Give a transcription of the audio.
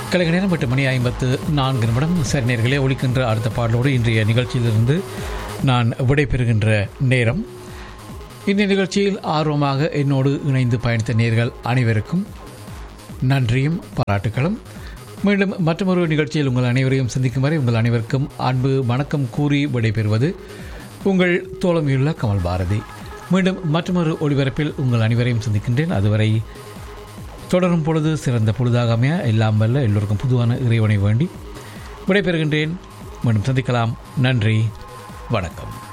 கலைக நேரம் எட்டு மணி ஐம்பத்து நான்கு நிமிடம் சரி நேர்களே ஒழிக்கின்ற அடுத்த பாடலோடு இன்றைய நிகழ்ச்சியிலிருந்து நான் விடைபெறுகின்ற நேரம் இந்த நிகழ்ச்சியில் ஆர்வமாக என்னோடு இணைந்து பயணித்த நேர்கள் அனைவருக்கும் நன்றியும் பாராட்டுகளும் மீண்டும் மற்றொரு நிகழ்ச்சியில் உங்கள் அனைவரையும் சந்திக்கும் வரை உங்கள் அனைவருக்கும் அன்பு வணக்கம் கூறி விடைபெறுவது உங்கள் தோழமையுள்ள கமல் பாரதி மீண்டும் மற்றொரு ஒளிபரப்பில் உங்கள் அனைவரையும் சந்திக்கின்றேன் அதுவரை தொடரும் பொழுது சிறந்த பொழுதாக அமைய எல்லாம் வல்ல எல்லோருக்கும் புதுவான இறைவனை வேண்டி விடைபெறுகின்றேன் மீண்டும் சந்திக்கலாம் நன்றி வணக்கம்